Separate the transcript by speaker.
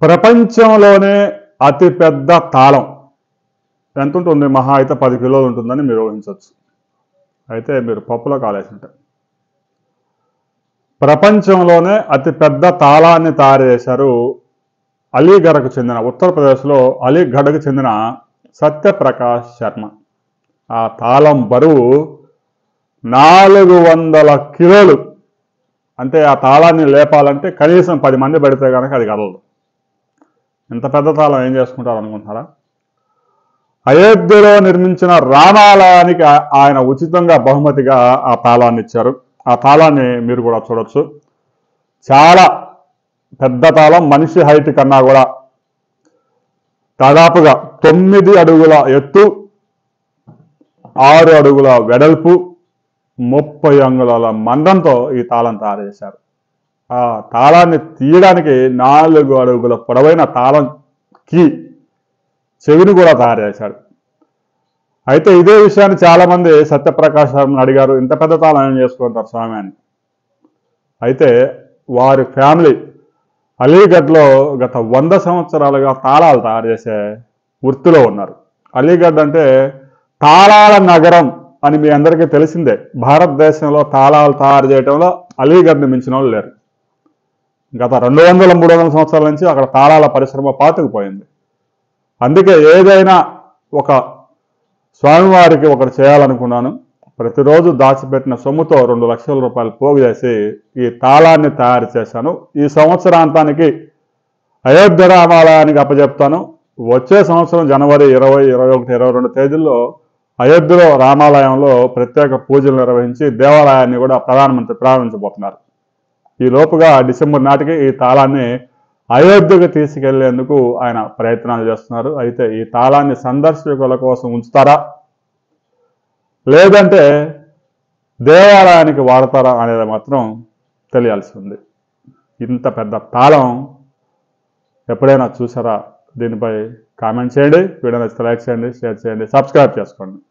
Speaker 1: ప్రపంచంలోనే అతిపెద్ద తాళం ఎంత ఉంటుంది మహా అయితే పది కిలోలు ఉంటుందని మీరు ఊహించవచ్చు అయితే మీరు పప్పులో కాలేసి ఉంటారు ప్రపంచంలోనే అతిపెద్ద తాళాన్ని తయారు చేశారు అలీగఢకు చెందిన ఉత్తరప్రదేశ్లో అలీగఢకు చెందిన సత్యప్రకాష్ శర్మ ఆ తాళం బరువు నాలుగు వందల కిలోలు అంటే ఆ తాళాన్ని లేపాలంటే కనీసం పది మంది పడితే కనుక అది కదలదు ఇంత పెద్ద తాళం ఏం చేసుకుంటారు అనుకుంటున్నారా అయోధ్యలో నిర్మించిన రామాలయానికి ఆ- ఆయన ఉచితంగా బహుమతిగా ఆ తాళాన్ని ఇచ్చారు ఆ తాళాన్ని మీరు కూడా చూడొచ్చు చాలా పెద్ద తాళం మనిషి హైట్ కన్నా కూడా దాదాపుగా తొమ్మిది అడుగుల ఎత్తు ఆరు అడుగుల వెడల్పు ముప్పై అంగుళాల మందంతో ఈ తాళం తయారు చేశారు ఆ తాళాన్ని తీయడానికి నాలుగు అడుగుల పొడవైన తాళం కీ చెవిని కూడా తయారు చేశాడు అయితే ఇదే విషయాన్ని చాలా మంది సత్యప్రకాశ్ శర్మని అడిగారు ఇంత పెద్ద తాళం ఏం చేసుకుంటారు స్వామి అని అయితే వారి ఫ్యామిలీ అలీగఢ్లో గత వంద సంవత్సరాలుగా తాళాలు తయారు చేసే వృత్తిలో ఉన్నారు అలీగఢ్ అంటే తాళాల నగరం అని మీ అందరికీ తెలిసిందే భారతదేశంలో తాళాలు తయారు చేయడంలో అలీగఢ్ని మించిన వాళ్ళు లేరు గత రెండు వందల మూడు వందల సంవత్సరాల నుంచి అక్కడ తాళాల పరిశ్రమ పాతుకుపోయింది అందుకే ఏదైనా ఒక స్వామివారికి ఒకటి చేయాలనుకున్నాను ప్రతిరోజు దాచిపెట్టిన సొమ్ముతో రెండు లక్షల రూపాయలు పోగు చేసి ఈ తాళాన్ని తయారు చేశాను ఈ సంవత్సరాంతానికి అయోధ్య రామాలయానికి అప్పచెప్తాను వచ్చే సంవత్సరం జనవరి ఇరవై ఇరవై ఒకటి ఇరవై రెండు తేదీల్లో అయోధ్యలో రామాలయంలో ప్రత్యేక పూజలు నిర్వహించి దేవాలయాన్ని కూడా ప్రధానమంత్రి ప్రారంభించబోతున్నారు ఈ లోపుగా డిసెంబర్ నాటికి ఈ తాళాన్ని అయోధ్యకు తీసుకెళ్లేందుకు ఆయన ప్రయత్నాలు చేస్తున్నారు అయితే ఈ తాళాన్ని సందర్శకుల కోసం ఉంచుతారా లేదంటే దేవాలయానికి వాడతారా అనేది మాత్రం తెలియాల్సి ఉంది ఇంత పెద్ద తాళం ఎప్పుడైనా చూసారా దీనిపై కామెంట్ చేయండి వీడియో నచ్చితే లైక్ చేయండి షేర్ చేయండి సబ్స్క్రైబ్ చేసుకోండి